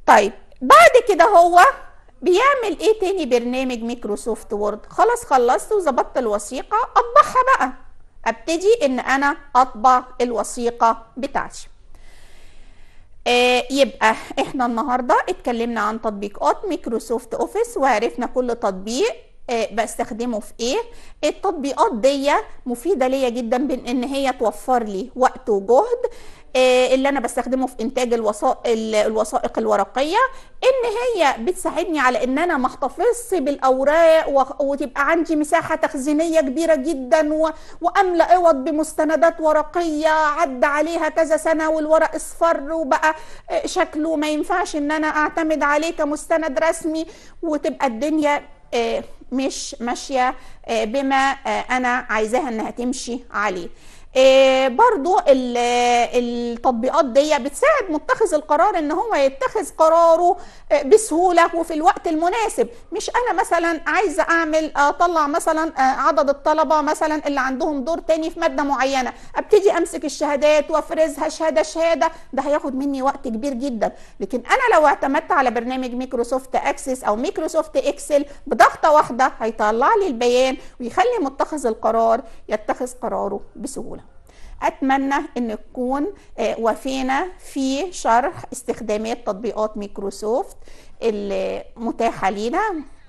طيب بعد كده هو بيعمل ايه تاني برنامج ميكروسوفت وورد خلاص خلصت وظبطت الوثيقة اطبعها بقى ابتدي ان انا اطبع الوثيقة بتاعتي آه يبقى احنا النهارده اتكلمنا عن تطبيقات ميكروسوفت اوفيس وعرفنا كل تطبيق آه بستخدمه في ايه التطبيقات دي مفيده ليا جدا بان هي توفر لي وقت وجهد آه اللي انا بستخدمه في انتاج الوثائق الوثائق الورقيه ان هي بتساعدني على ان انا ما احتفظش بالاوراق وتبقى عندي مساحه تخزينيه كبيره جدا واملا اوض بمستندات ورقيه عدى عليها كذا سنه والورق اصفر وبقى شكله ما ينفعش ان انا اعتمد عليه كمستند رسمي وتبقى الدنيا مش ماشيه بما انا عايزاها انها تمشي عليه إيه برضو التطبيقات دي بتساعد متخذ القرار ان هو يتخذ قراره بسهوله وفي الوقت المناسب مش انا مثلا عايزه اعمل اطلع مثلا عدد الطلبه مثلا اللي عندهم دور تاني في ماده معينه ابتدي امسك الشهادات وافرزها شهاده شهاده ده هياخد مني وقت كبير جدا لكن انا لو اعتمدت على برنامج ميكروسوفت اكسس او ميكروسوفت اكسل بضغطه واحده هيطلع لي البيان ويخلي متخذ القرار يتخذ قراره بسهوله اتمنى ان نكون وفينا في شرح استخدامات تطبيقات ميكروسوفت المتاحه لينا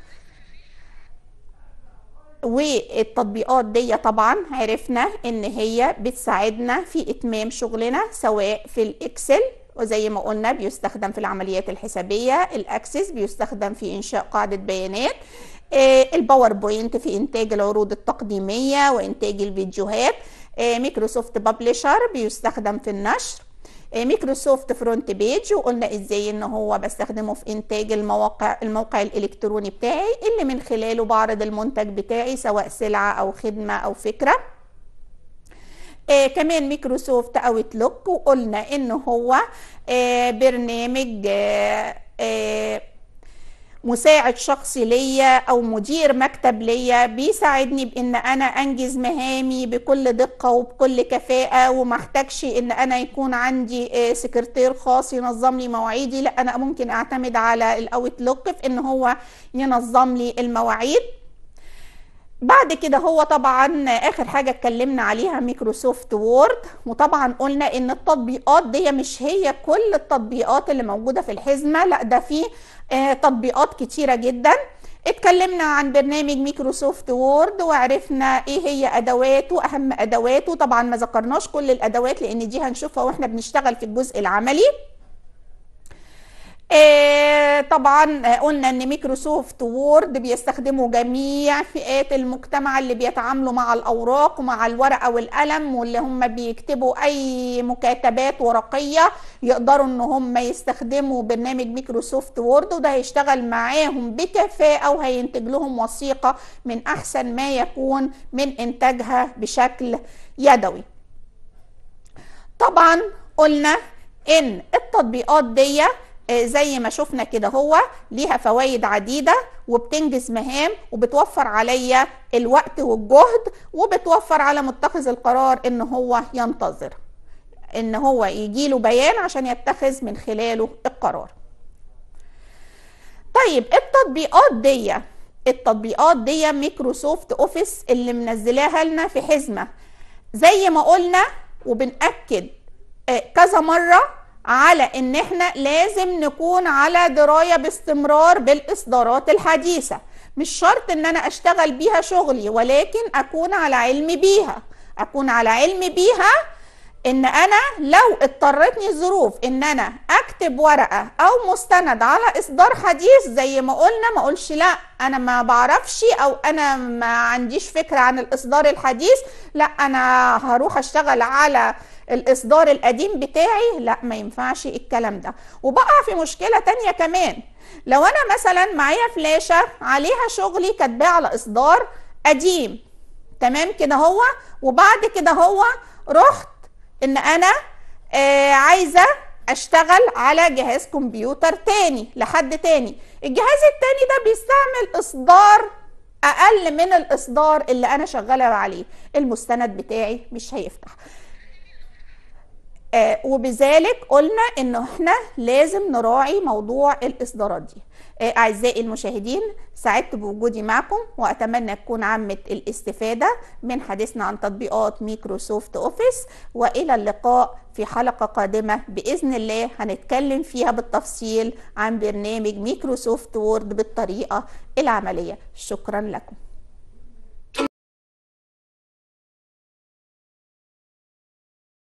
والتطبيقات دي طبعا عرفنا ان هي بتساعدنا في اتمام شغلنا سواء في الاكسل وزي ما قلنا بيستخدم في العمليات الحسابيه الاكسس بيستخدم في انشاء قاعده بيانات الباوربوينت في انتاج العروض التقديميه وانتاج الفيديوهات ميكروسوفت بابليشر بيستخدم في النشر ميكروسوفت فرونت بيج وقلنا ازاي ان هو بستخدمه في انتاج المواقع الموقع الالكتروني بتاعي اللي من خلاله بعرض المنتج بتاعي سواء سلعه او خدمه او فكره آه كمان ميكروسوفت اوتلوك وقلنا ان هو آه برنامج آه آه مساعد شخصي ليا او مدير مكتب ليا بيساعدني بان انا انجز مهامي بكل دقه وبكل كفاءه وما احتاجش ان انا يكون عندي سكرتير خاص ينظم لي مواعيدي لا انا ممكن اعتمد على الاوتلوك في ان هو ينظم لي المواعيد بعد كده هو طبعا اخر حاجه اتكلمنا عليها ميكروسوفت وورد وطبعا قلنا ان التطبيقات دي مش هي كل التطبيقات اللي موجوده في الحزمه لا ده في آه تطبيقات كتيره جدا اتكلمنا عن برنامج ميكروسوفت وورد وعرفنا ايه هي ادواته اهم ادواته طبعا ما ذكرناش كل الادوات لان دي هنشوفها واحنا بنشتغل في الجزء العملي آه طبعا آه قلنا ان ميكروسوفت وورد بيستخدموا جميع فئات المجتمع اللي بيتعاملوا مع الاوراق ومع الورقه والقلم واللي هم بيكتبوا اي مكاتبات ورقيه يقدروا ان هم يستخدموا برنامج ميكروسوفت وورد وده هيشتغل معاهم بكفاءه وهينتج لهم وثيقه من احسن ما يكون من انتاجها بشكل يدوي طبعا قلنا ان التطبيقات دي زي ما شفنا كده هو ليها فوائد عديدة وبتنجز مهام وبتوفر عليا الوقت والجهد وبتوفر على متخذ القرار ان هو ينتظر ان هو يجيله بيان عشان يتخذ من خلاله القرار طيب التطبيقات دي التطبيقات دي ميكروسوفت اوفيس اللي منزلاها لنا في حزمة زي ما قلنا وبنأكد كذا مرة على ان احنا لازم نكون على درايه باستمرار بالاصدارات الحديثه مش شرط ان انا اشتغل بيها شغلي ولكن اكون على علم بيها اكون على علم بيها ان انا لو اضطرتني الظروف ان انا اكتب ورقه او مستند على اصدار حديث زي ما قلنا ما اقولش لا انا ما بعرفش او انا ما عنديش فكره عن الاصدار الحديث لا انا هروح اشتغل على الاصدار القديم بتاعي لا ما ينفعش الكلام ده وبقع في مشكله تانية كمان لو انا مثلا معايا فلاشه عليها شغلي كاتباه على اصدار قديم تمام كده هو وبعد كده هو رحت ان انا آه عايزه اشتغل على جهاز كمبيوتر تاني لحد تاني الجهاز التاني ده بيستعمل اصدار اقل من الاصدار اللي انا شغاله عليه المستند بتاعي مش هيفتح آه وبذلك قلنا انه احنا لازم نراعي موضوع الاصدارات دي آه اعزائي المشاهدين سعدت بوجودي معكم واتمنى تكون عمت الاستفاده من حديثنا عن تطبيقات ميكروسوفت اوفيس والى اللقاء في حلقه قادمه باذن الله هنتكلم فيها بالتفصيل عن برنامج ميكروسوفت وورد بالطريقه العمليه شكرا لكم